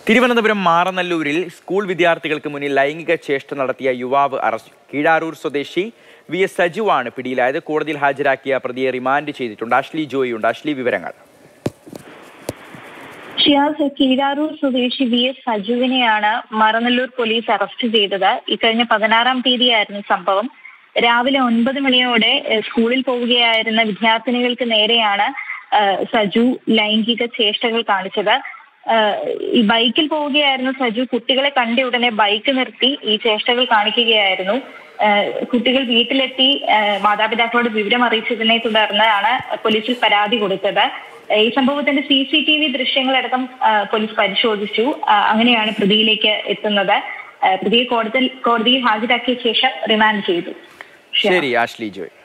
Thiruvananthapuram മാറനല്ലൂരിൽ school വിദ്യാർത്ഥികൾക്ക് മുന്നിൽ ലൈംഗിക ചേഷ്ട നടത്തിയ യുവാവ് അറസ്റ്റ് കീഴാറൂർ സ്വദേശി വി എസ് സജുവാണ് പിടിയിലായത് കോടതിയിൽ ഹാജരാക്കിയ പ്രതിയെ റിമാൻഡ് ചെയ്തിട്ടുണ്ട് അഷ്ലി ജോയി ഉണ്ട് അഷ്ലി വിവരങ്ങൾ ഷിയാസ് കീഴാറൂർ സ്വദേശി വി എസ് സജുവിനെയാണ് മറനല്ലൂർ പോലീസ് അറസ്റ്റ് ചെയ്തത് ഇക്കഴിഞ്ഞ പതിനാറാം തീയതിയായിരുന്നു സംഭവം രാവിലെ ഒൻപത് മണിയോടെ ഏഹ്, സ്കൂളിൽ പോവുകയായിരുന്ന വിദ്യാർത്ഥിനികൾക്ക് നേരെയാണ് ഏഹ്, സജു ലൈംഗിക ചേഷ്ടകൾ കാണിച്ചത് ഏഹ്, ഈ ബൈക്കിൽ പോവുകയായിരുന്ന സജു കുട്ടികളെ കണ്ട ഉടനെ ബൈക്ക് നിർത്തി ഈ ചേഷ്ടകൾ കാണിക്കുകയായിരുന്നു ഏഹ്, കുട്ടികൾ വീട്ടിലെത്തി ഏഹ്, മാതാപിതാക്കളോട് വിവരം അറിയിച്ചതിനെ തുടർന്നാണ് പോലീസിൽ പരാതി കൊടുത്തത് ഏഹ് ഈ സംഭവത്തിന്റെ സി സി ടി വി ദൃശ്യങ്ങളടക്കം ഏഹ് പോലീസ് പരിശോധിച്ചു ഏഹ് അങ്ങനെയാണ് പ്രതിയിലേക്ക് എത്തുന്നത് ഏഹ് പ്രതിയെ കോടതി കോടതിയിൽ ഹാജരാക്കിയ ശേഷം റിമാൻഡ് ചെയ്തു ശരി അഷ്ലി ജോയ്